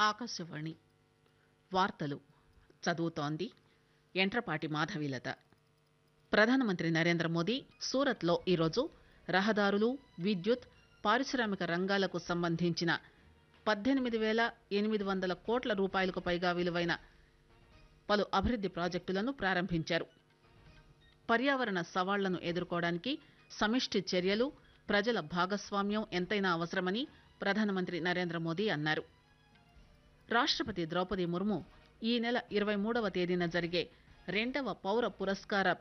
ఆకాశవాణి వార్తలు చదువుతోంది ఎంట్రపాటి మాధవీలత ప్రధానమంత్రి నరేంద్ర మోదీ సూరత్లో ఈరోజు రహదారులు విద్యుత్ పారిశ్రామిక రంగాలకు సంబంధించిన పద్దెనిమిది పేల ఎనిమిది వందల కోట్ల రూపాయలకు పైగా విలువైన పలు అభివృద్ది ప్రాజెక్టులను ప్రారంభించారు పర్యావరణ సవాళ్లను ఎదుర్కోవడానికి సమిష్టి చర్యలు ప్రజల భాగస్వామ్యం ఎంతైనా అవసరమని ప్రధానమంత్రి నరేంద్ర మోదీ అన్నారు రాష్టపతి ద్రౌపది ముర్ము ఈ నెల ఇరవై మూడవ తేదీన జరిగే రెండవ పౌర పురస్కార